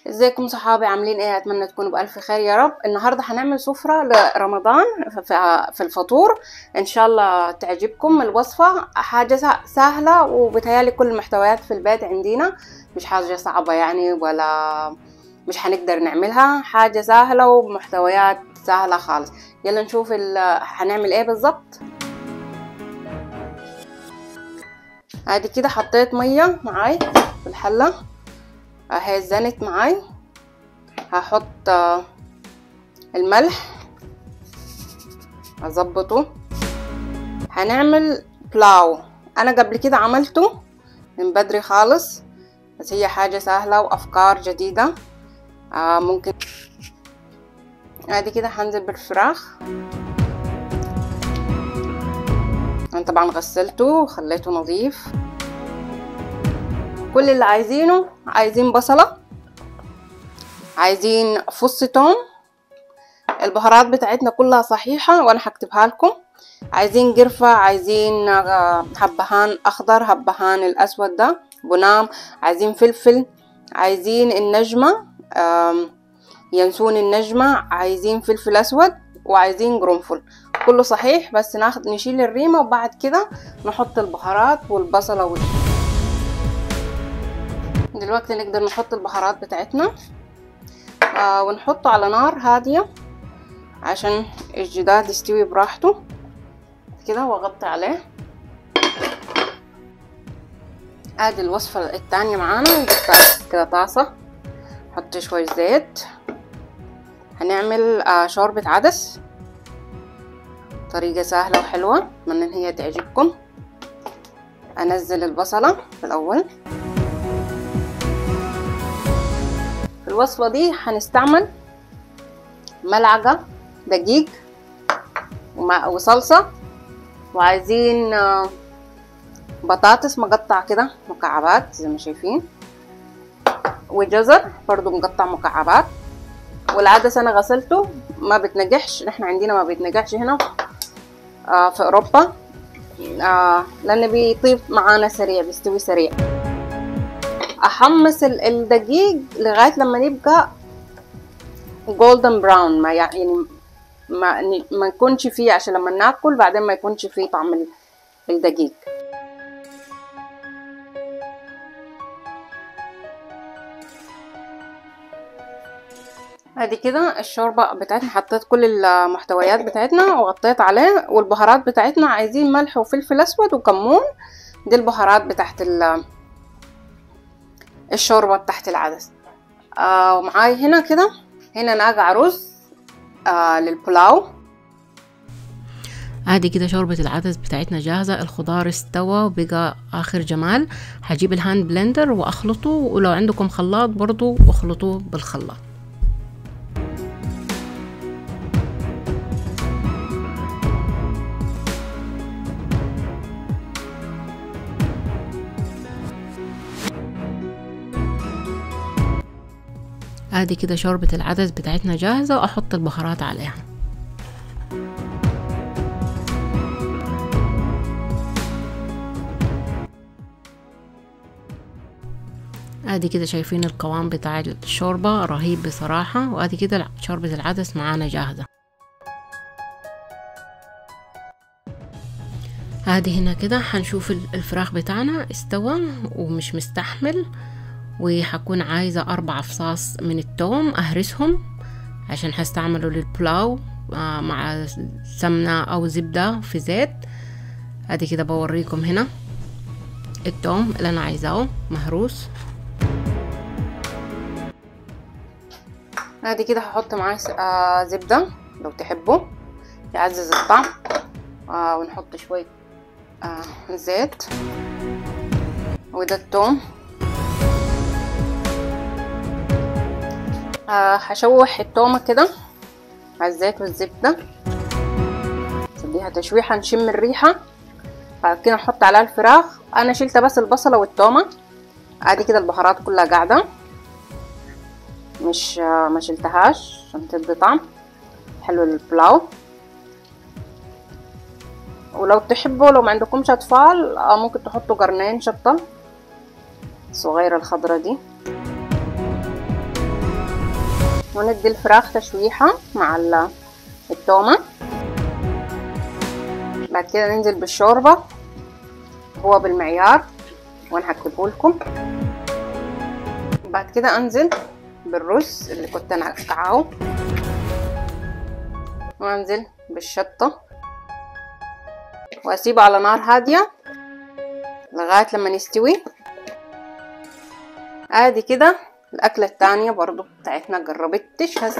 ازيكم صحابي عاملين ايه اتمنى تكونوا بالف خير يا رب النهارده هنعمل سفره لرمضان في في الفطور ان شاء الله تعجبكم الوصفه حاجه سهله وبتهيالي كل المحتويات في البيت عندنا مش حاجه صعبه يعني ولا مش هنقدر نعملها حاجه سهله ومحتويات سهله خالص يلا نشوف هنعمل ايه بالظبط ادي كده حطيت ميه معاي في الحله اهي زنت معاي هحط الملح اظبطه هنعمل بلاو انا قبل كده عملته من بدري خالص بس هي حاجة سهلة وافكار جديدة آه ممكن ادي كده هنزل بالفراخ انا طبعا غسلته وخليته نظيف كل اللي عايزينه عايزين بصلة عايزين فص توم البهارات بتاعتنا كلها صحيحة وانا هكتبها لكم عايزين قرفة عايزين هبهان اخضر هبهان الاسود ده بنام عايزين فلفل عايزين النجمة ينسون النجمة عايزين فلفل اسود وعايزين قرنفل كله صحيح بس ناخد نشيل الريمة وبعد كده نحط البهارات والبصلة وال... دلوقتي نقدر نحط البهارات بتاعتنا آه ونحطه على نار هادية عشان الجداد يستوي براحته كده واغطي عليه ادي الوصفة التانية معانا كده طاسة نحط شوية زيت هنعمل آه شوربة عدس طريقة سهلة وحلوة اتمنى ان هي تعجبكم انزل البصلة في الاول في الوصفة دي هنستعمل ملعقة دقيق وصلصة وعايزين بطاطس مقطع كده مكعبات زي ما شايفين وجزر برضو مقطع مكعبات والعدس انا غسلته ما بتنجحش احنا عندنا ما بيتنجحش هنا آه في اوروبا آه لانه بيطيب معانا سريع بيستوي سريع احمص الدقيق لغايه لما يبقى جولدن براون ما يعني ما ما يكونش فيه عشان لما ناكل بعدين ما يكونش فيه طعم الدقيق ادي كده الشوربه بتاعتنا حطيت كل المحتويات بتاعتنا وغطيت عليه والبهارات بتاعتنا عايزين ملح وفلفل اسود وكمون دي البهارات بتاعت الشوربه بتاعت العدس آه ومعاي هنا كده هنا ناقع رز آه للبلاو ادي كده شوربة العدس بتاعتنا جاهزة الخضار استوى وبقى اخر جمال هجيب الهاند بلندر واخلطه ولو عندكم خلاط برضو اخلطوه بالخلاط ادي كده شوربة العدس بتاعتنا جاهزة واحط البهارات عليها ادي كده شايفين القوام بتاع الشوربة رهيب بصراحة وادي كده شوربة العدس معانا جاهزة ادي هنا كده هنشوف الفراخ بتاعنا استوى ومش مستحمل وحكون عايزة أربع فصاص من التوم أهرسهم عشان هستعمله للبلاو مع سمنة أو زبدة في زيت ادي كده بوريكم هنا التوم اللي أنا عايزاه مهروس ادي كده هحط معاه آه زبدة لو تحبوا يعزز الطعم آه ونحط شوية آه زيت وده التوم آه هشوح التومة كده على الزيت والزبدة اديها تشويحة نشم الريحة بعد كده نحط عليها الفراخ انا شلت بس البصلة والتومة ادي كده البهارات كلها قاعدة مش آه ما شلتهاش عشان تدي طعم حلو للبلاو ولو تحبوا لو ما عندكمش اطفال آه ممكن تحطوا قرنين شطة الصغيرة الخضرة دي وندي الفراخ تشويحة مع التومة بعد كده ننزل بالشوربة هو بالمعيار وانا هكتبه لكم بعد كده انزل بالرز اللي كنت انا قطعاه وانزل بالشطة واسيبه على نار هادية لغاية لما يستوي ادي كده الاكلة التانية برضو بتاعتنا قربتش هسه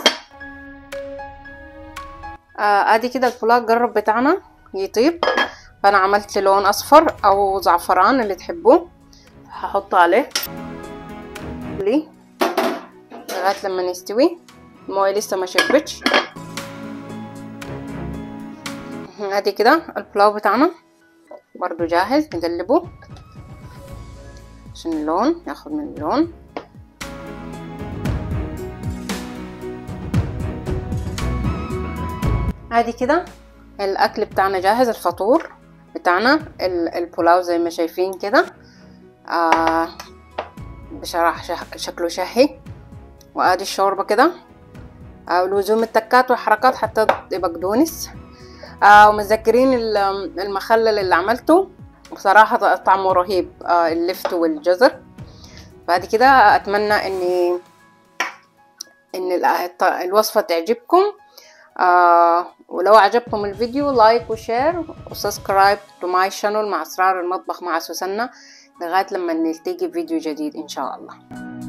آه ادي كده الفولاق قرب بتاعنا يطيب فانا عملت لون اصفر او زعفران اللي تحبوه هحط عليه لي لغايه لما يستوي المويه لسه ما شربتش ادي كده البلاو بتاعنا برضو جاهز نقلبه عشان اللون ياخد من اللون ادي كده الاكل بتاعنا جاهز الفطور بتاعنا البلاو زي ما شايفين كده آه بصراحة شكله شهي وادي الشوربة كده آه ولزوم التكات والحركات حتى بقدونس آه ومتذكرين المخلل اللي عملته بصراحة طعمه رهيب آه اللفت والجزر بعد كده اتمنى اني ان الوصفة تعجبكم آه ولو عجبكم الفيديو لايك وشير وسبسكرايب تو ماي شانل مع اسرار المطبخ مع سوسنة لغاية لما نلتقي في فيديو جديد ان شاء الله